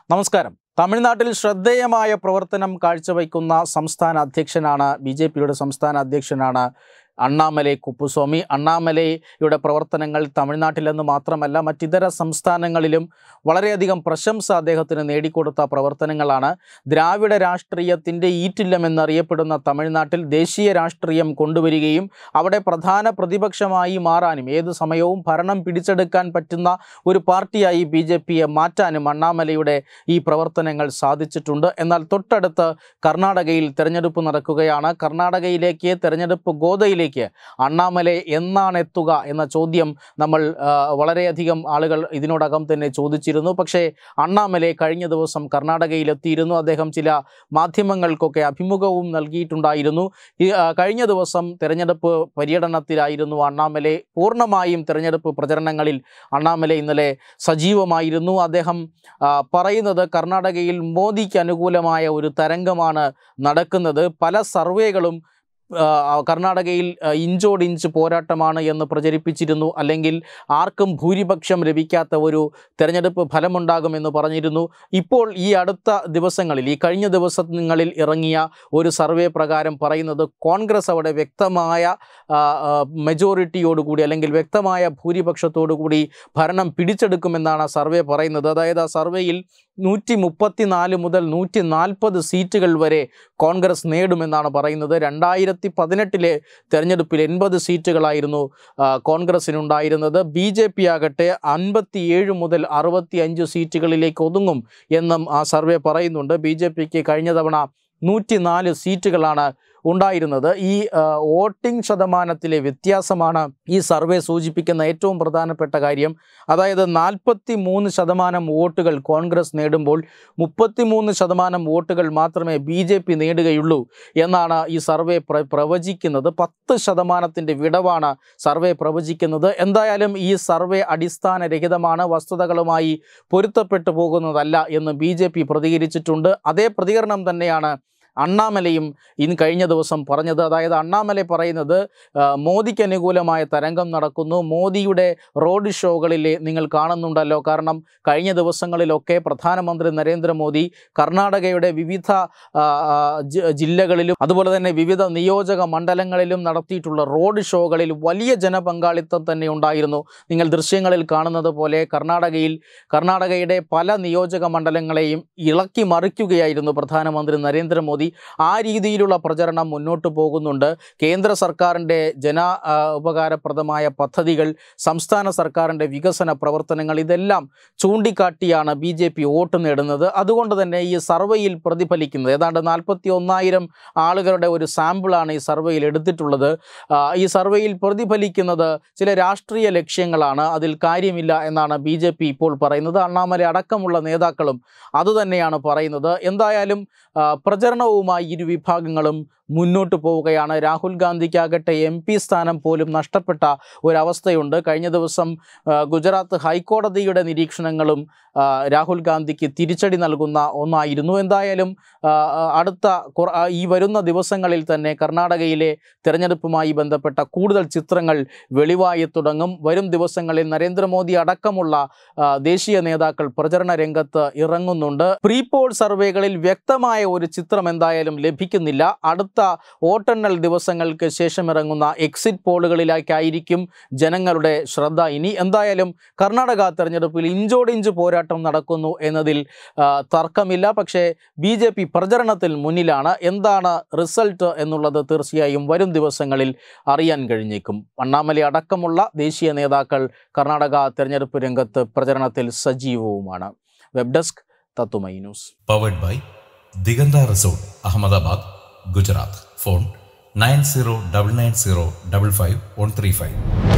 നമസ്കാരം തമിഴ്നാട്ടിൽ ശ്രദ്ധേയമായ പ്രവർത്തനം കാഴ്ചവയ്ക്കുന്ന സംസ്ഥാന അധ്യക്ഷനാണ് ബി ജെ പിയുടെ സംസ്ഥാന അധ്യക്ഷനാണ് അണ്ണാമലൈ കുപ്പുസ്വാമി അണ്ണാമലൈയുടെ പ്രവർത്തനങ്ങൾ തമിഴ്നാട്ടിലെന്ന് മാത്രമല്ല മറ്റിതര സംസ്ഥാനങ്ങളിലും വളരെയധികം പ്രശംസ അദ്ദേഹത്തിന് നേടിക്കൊടുത്ത പ്രവർത്തനങ്ങളാണ് ദ്രാവിഡ രാഷ്ട്രീയത്തിൻ്റെ ഈറ്റില്ലമെന്നറിയപ്പെടുന്ന തമിഴ്നാട്ടിൽ ദേശീയ രാഷ്ട്രീയം കൊണ്ടുവരികയും അവിടെ പ്രധാന പ്രതിപക്ഷമായി മാറാനും ഏത് സമയവും ഭരണം പിടിച്ചെടുക്കാൻ പറ്റുന്ന ഒരു പാർട്ടിയായി ബി ജെ പിയെ മാറ്റാനും അണ്ണാമലയുടെ ഈ പ്രവർത്തനങ്ങൾ സാധിച്ചിട്ടുണ്ട് എന്നാൽ തൊട്ടടുത്ത് കർണാടകയിൽ തെരഞ്ഞെടുപ്പ് നടക്കുകയാണ് കർണാടകയിലേക്ക് തെരഞ്ഞെടുപ്പ് ഗോതയിലേക്ക് അണ്ണാമലൈ എന്നാണ് എത്തുക എന്ന ചോദ്യം നമ്മൾ ആ, വളരെയധികം ആളുകൾ ഇതിനോടകം തന്നെ ചോദിച്ചിരുന്നു പക്ഷേ അണ്ണാമലൈ കഴിഞ്ഞ ദിവസം കർണാടകയിലെത്തിയിരുന്നു അദ്ദേഹം ചില മാധ്യമങ്ങൾക്കൊക്കെ അഭിമുഖവും നൽകിയിട്ടുണ്ടായിരുന്നു ഈ ആ, കഴിഞ്ഞ ദിവസം തെരഞ്ഞെടുപ്പ് പര്യടനത്തിലായിരുന്നു അണ്ണാമലൈ പൂർണ്ണമായും തെരഞ്ഞെടുപ്പ് പ്രചരണങ്ങളിൽ അണ്ണാമലൈ ഇന്നലെ സജീവമായിരുന്നു അദ്ദേഹം ആ, പറയുന്നത് കർണാടകയിൽ മോദിക്ക് അനുകൂലമായ ഒരു തരംഗമാണ് നടക്കുന്നത് പല സർവേകളും ആ, കർണാടകയിൽ ആ, ഇഞ്ചോടിഞ്ച് പോരാട്ടമാണ് എന്ന് പ്രചരിപ്പിച്ചിരുന്നു അല്ലെങ്കിൽ ആർക്കും ഭൂരിപക്ഷം ലഭിക്കാത്ത ഒരു തെരഞ്ഞെടുപ്പ് ഫലമുണ്ടാകുമെന്ന് പറഞ്ഞിരുന്നു ഇപ്പോൾ ഈ അടുത്ത ദിവസങ്ങളിൽ ഈ കഴിഞ്ഞ ദിവസങ്ങളിൽ ഇറങ്ങിയ ഒരു സർവേ പ്രകാരം പറയുന്നത് കോൺഗ്രസ് അവിടെ വ്യക്തമായ ആ, ആ, മെജോറിറ്റിയോടുകൂടി അല്ലെങ്കിൽ വ്യക്തമായ ഭൂരിപക്ഷത്തോടുകൂടി ഭരണം പിടിച്ചെടുക്കുമെന്നാണ് ആ സർവേ പറയുന്നത് അതായത് ആ സർവേയിൽ നൂറ്റി മുപ്പത്തിനാല് മുതൽ നൂറ്റി നാൽപ്പത് സീറ്റുകൾ വരെ കോൺഗ്രസ് നേടുമെന്നാണ് പറയുന്നത് രണ്ടായിരത്തി പതിനെട്ടിലെ തെരഞ്ഞെടുപ്പിൽ എൺപത് സീറ്റുകളായിരുന്നു ആ, കോൺഗ്രസിനുണ്ടായിരുന്നത് ബി ജെ പി ആകട്ടെ അൻപത്തിയേഴ് മുതൽ അറുപത്തി അഞ്ച് സീറ്റുകളിലേക്ക് ഒതുങ്ങും എന്നും ആ സർവേ പറയുന്നുണ്ട് ബി ജെ പിക്ക് കഴിഞ്ഞ തവണ നൂറ്റിനാല് സീറ്റുകളാണ് ഉണ്ടായിരുന്നത് ഈ ആ, വോട്ടിംഗ് ശതമാനത്തിലെ വ്യത്യാസമാണ് ഈ സർവേ സൂചിപ്പിക്കുന്ന ഏറ്റവും പ്രധാനപ്പെട്ട കാര്യം അതായത് നാൽപ്പത്തി മൂന്ന് ശതമാനം വോട്ടുകൾ കോൺഗ്രസ് നേടുമ്പോൾ മുപ്പത്തിമൂന്ന് ശതമാനം വോട്ടുകൾ മാത്രമേ ബി ജെ പി നേടുകയുള്ളൂ എന്നാണ് ഈ സർവേ പ്ര പ്രവചിക്കുന്നത് പത്ത് ശതമാനത്തിൻ്റെ വിടവാണ് സർവേ പ്രവചിക്കുന്നത് എന്തായാലും ഈ സർവേ അടിസ്ഥാനരഹിതമാണ് വസ്തുതകളുമായി പൊരുത്തപ്പെട്ടു പോകുന്നതല്ല എന്ന് ബി ജെ പി പ്രതികരിച്ചിട്ടുണ്ട് അതേ പ്രതികരണം തന്നെയാണ് അണ്ണാമലയും ഇന്ന് കഴിഞ്ഞ ദിവസം പറഞ്ഞത് അതായത് അണ്ണാമലൈ പറയുന്നത് ആ, മോദിക്ക് അനുകൂലമായ തരംഗം നടക്കുന്നു മോദിയുടെ റോഡ് ഷോകളിൽ നിങ്ങൾ കാണുന്നുണ്ടല്ലോ കാരണം കഴിഞ്ഞ ദിവസങ്ങളിലൊക്കെ പ്രധാനമന്ത്രി നരേന്ദ്രമോദി കർണാടകയുടെ വിവിധ ആ, ആ, ജി- ജില്ലകളിലും അതുപോലെ തന്നെ വിവിധ നിയോജക മണ്ഡലങ്ങളിലും നടത്തിയിട്ടുള്ള റോഡ് ഷോകളിൽ വലിയ ജനപങ്കാളിത്തം തന്നെ ഉണ്ടായിരുന്നു നിങ്ങൾ ദൃശ്യങ്ങളിൽ കാണുന്നത് പോലെ കർണാടകയിൽ കർണാടകയുടെ പല നിയോജക മണ്ഡലങ്ങളെയും ഇളക്കി മറിക്കുകയായിരുന്നു പ്രധാനമന്ത്രി നരേന്ദ്രമോദി ആ രീതിയിലുള്ള പ്രചരണം മുന്നോട്ട് പോകുന്നുണ്ട് കേന്ദ്ര സർക്കാരിൻ്റെ ജന ആ, ഉപകാരപ്രദമായ പദ്ധതികൾ സംസ്ഥാന സർക്കാരിൻ്റെ വികസന പ്രവർത്തനങ്ങൾ ഇതെല്ലാം ചൂണ്ടിക്കാട്ടിയാണ് ബി ജെ പി വോട്ട് നേടുന്നത് അതുകൊണ്ട് തന്നെ ഈ സർവേയിൽ പ്രതിഫലിക്കുന്നത് ഏതാണ്ട് നാൽപ്പത്തി ഒന്നായിരം ആളുകളുടെ ഒരു സാമ്പിളാണ് ഈ സർവേയിൽ എടുത്തിട്ടുള്ളത് ആ, ഈ സർവേയിൽ പ്രതിഫലിക്കുന്നത് ചില രാഷ്ട്രീയ ലക്ഷ്യങ്ങളാണ് അതിൽ കാര്യമില്ല എന്നാണ് ബി ജെ പി ഇപ്പോൾ പറയുന്നത് അണ്ണാമല അടക്കമുള്ള നേതാക്കളും അതുതന്നെയാണ് പറയുന്നത് എന്തായാലും ആ, പ്രചരണവുമായി ഇരു വിഭാഗങ്ങളും മുന്നോട്ട് പോവുകയാണ് രാഹുൽ ഗാന്ധിക്കാകട്ടെ എം പി സ്ഥാനം പോലും നഷ്ടപ്പെട്ട ഒരവസ്ഥയുണ്ട് കഴിഞ്ഞ ദിവസം ആ, ഗുജറാത്ത് ഹൈക്കോടതിയുടെ നിരീക്ഷണങ്ങളും ആ, രാഹുൽ ഗാന്ധിക്ക് തിരിച്ചടി നൽകുന്ന ഒന്നായിരുന്നു എന്തായാലും ആ, ആ, അടുത്ത കുറ- ആ, ഈ വരുന്ന ദിവസങ്ങളിൽ തന്നെ കർണാടകയിലെ തെരഞ്ഞെടുപ്പുമായി ബന്ധപ്പെട്ട കൂടുതൽ ചിത്രങ്ങൾ വെളിവായി തുടങ്ങും വരും ദിവസങ്ങളിൽ നരേന്ദ്രമോദി അടക്കമുള്ള ആ, ദേശീയ നേതാക്കൾ പ്രചരണ രംഗത്ത് ഇറങ്ങുന്നുണ്ട് പ്രീ പോൾ സർവേകളിൽ വ്യക്തമായ ഒരു ചിത്രം എന്തായാലും ലഭിക്കുന്നില്ല അടുത്ത വോട്ടെണ്ണൽ ദിവസങ്ങൾക്ക് ശേഷം ഇറങ്ങുന്ന എക്സിറ്റ് പോളുകളിലേക്കായിരിക്കും ജനങ്ങളുടെ ശ്രദ്ധ ഇനി എന്തായാലും കർണാടക തെരഞ്ഞെടുപ്പിൽ ഇഞ്ചോടിഞ്ച് പോരാട്ടം നടക്കുന്നു എന്നതിൽ ആ, തർക്കമില്ല പക്ഷേ ബി ജെ പി പ്രചരണത്തിൽ മുന്നിലാണ് എന്താണ് റിസൾട്ട് എന്നുള്ളത് തീർച്ചയായും വരും ദിവസങ്ങളിൽ അറിയാൻ കഴിഞ്ഞേക്കും അണ്ണാമലൈ അടക്കമുള്ള ദേശീയ നേതാക്കൾ കർണാടക തെരഞ്ഞെടുപ്പ് രംഗത്ത് പ്രചരണത്തിൽ സജീവവുമാണ് വെബ് ഡെസ്ക് തത്തുമൈ news powered by Diganta resort Ahmedabad Gujarat phone nine zero double nine zero double five one three five